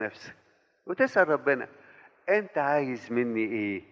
نفسك وتسأل ربنا انت عايز مني ايه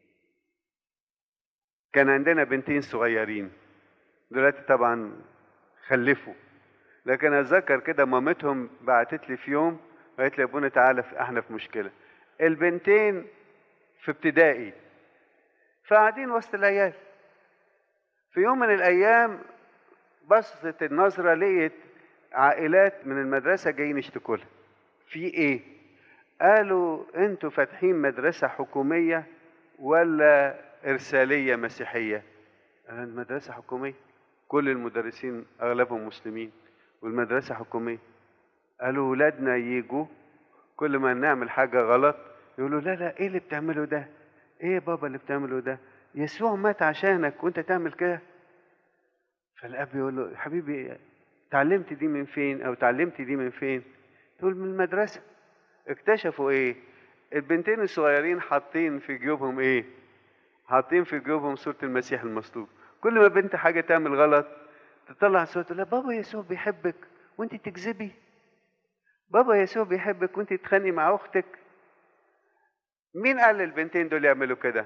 كان عندنا بنتين صغيرين دلوقتي طبعا خلفوا لكن اتذكر كده مامتهم بعتت لي في يوم قالت لي يا ابونا تعالى احنا في مشكله البنتين في ابتدائي فقاعدين وسط العيال في يوم من الايام بصت النظره لقيت عائلات من المدرسه جايين يشتكوا لها في ايه قالوا انتوا فاتحين مدرسه حكوميه ولا ارساليه مسيحيه انا المدرسه حكوميه كل المدرسين اغلبهم مسلمين والمدرسه حكوميه قالوا ولادنا يجوا كل ما نعمل حاجه غلط يقولوا لا لا ايه اللي بتعمله ده ايه بابا اللي بتعمله ده يسوع مات عشانك وانت تعمل كده فالاب يقول له حبيبي اتعلمت دي من فين او اتعلمت دي من فين تقول من المدرسه اكتشفوا ايه البنتين الصغيرين حاطين في جيوبهم ايه حاطين في جيوبهم صوره المسيح المصلوب كل ما بنت حاجه تعمل غلط تطلع صوت تقول لها بابا يسوع بيحبك وانت تكذبي بابا يسوع بيحبك وانت تتخانقي مع اختك مين قال للبنتين دول يعملوا كده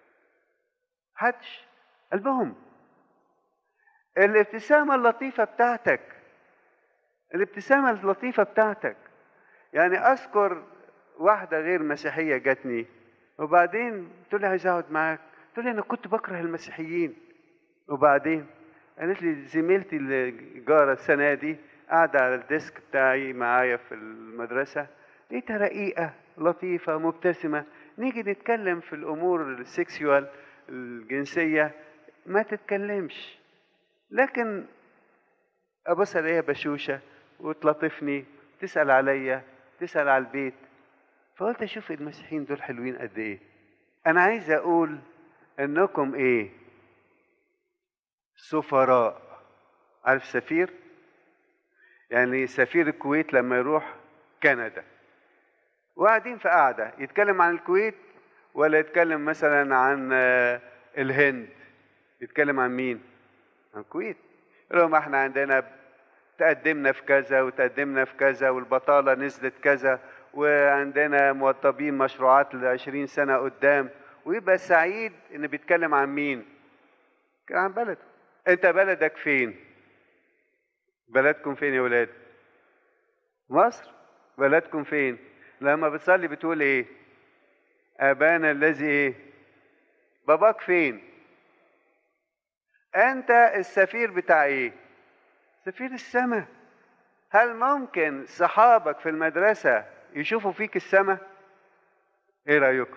حدش قلبهم الابتسامة اللطيفة بتاعتك الابتسامة اللطيفة بتاعتك يعني أذكر واحدة غير مسيحية جاتني وبعدين تقول لي عايز أقعد معاك تقول لي أنا كنت بكره المسيحيين وبعدين قالت لي زميلتي اللي جارة السنة دي قاعدة على الديسك بتاعي معايا في المدرسة لقيتها رقيقة لطيفة مبتسمة نيجي نتكلم في الأمور السكسوال الجنسية ما تتكلمش لكن ابص الاقيها بشوشه وتلطفني تسال عليا تسال على البيت فقلت اشوف المسيحيين دول حلوين قد ايه انا عايز اقول انكم ايه سفراء عارف سفير يعني سفير الكويت لما يروح كندا وقاعدين في قاعده يتكلم عن الكويت ولا يتكلم مثلا عن الهند يتكلم عن مين عن الكويت لهم احنا عندنا تقدمنا في كذا وتقدمنا في كذا والبطالة نزلت كذا وعندنا موظفين مشروعات لعشرين سنة قدام ويبقى سعيد ان بيتكلم عن مين كان عن بلده انت بلدك فين بلدكم فين يا ولاد مصر بلدكم فين لما بتصلي بتقول ايه ابانا الذي ايه باباك فين انت السفير بتاع ايه سفير السماء هل ممكن صحابك في المدرسة يشوفوا فيك السماء ايه رأيكم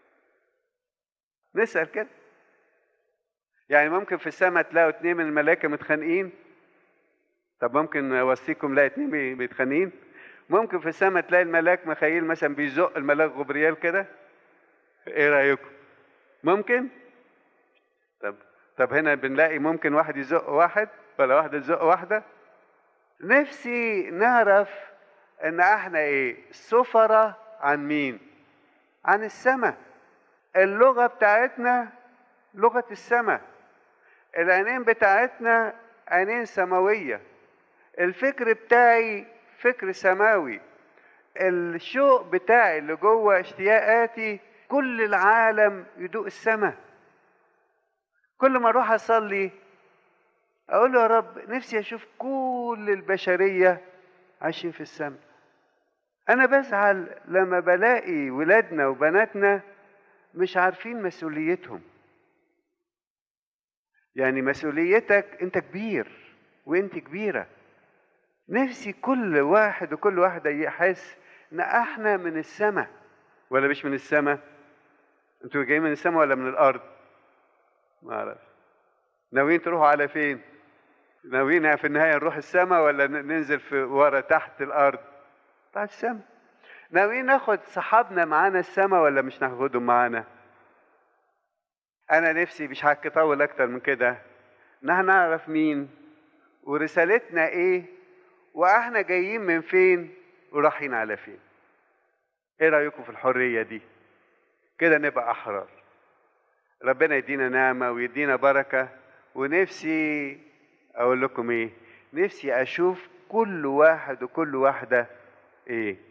نسأل كده يعني ممكن في السماء تلاقوا اتنين من الملائكة متخانقين طب ممكن اوصيكم لا اتنين متخانقين ممكن في السماء تلاقي الملاك مخيل مثلا بيزق الملاك غبريال كده ايه رأيكم ممكن طب طب هنا بنلاقي ممكن واحد يزق واحد ولا واحدة تزق واحدة نفسي نعرف ان احنا ايه سفرة عن مين عن السماء اللغة بتاعتنا لغة السماء العينين بتاعتنا عينين سماوية الفكر بتاعي فكر سماوي الشوق بتاعي اللي جوه اشتياقاتي كل العالم يدوق السماء كل ما اروح اصلي اقول له يا رب نفسي اشوف كل البشريه عايشين في السماء انا بزعل لما بلاقي ولادنا وبناتنا مش عارفين مسؤوليتهم يعني مسؤوليتك انت كبير وانت كبيره نفسي كل واحد وكل واحده يحس ان احنا من السماء ولا مش من السماء انتوا جايين من السماء ولا من الارض ما اعرفش ناويين تروحوا على فين ناويين في النهايه نروح السماء ولا ننزل في ورا تحت الارض تحت السماء ناويين ناخد صحابنا معانا السماء ولا مش ناخدهم معانا انا نفسي مش هطول اكتر من كده ان احنا نعرف مين ورسالتنا ايه واحنا جايين من فين ورايحين على فين ايه رايكم في الحريه دي كده نبقى احرار ربنا يدينا نعمه ويدينا بركه ونفسي اقول لكم ايه نفسي اشوف كل واحد وكل واحده ايه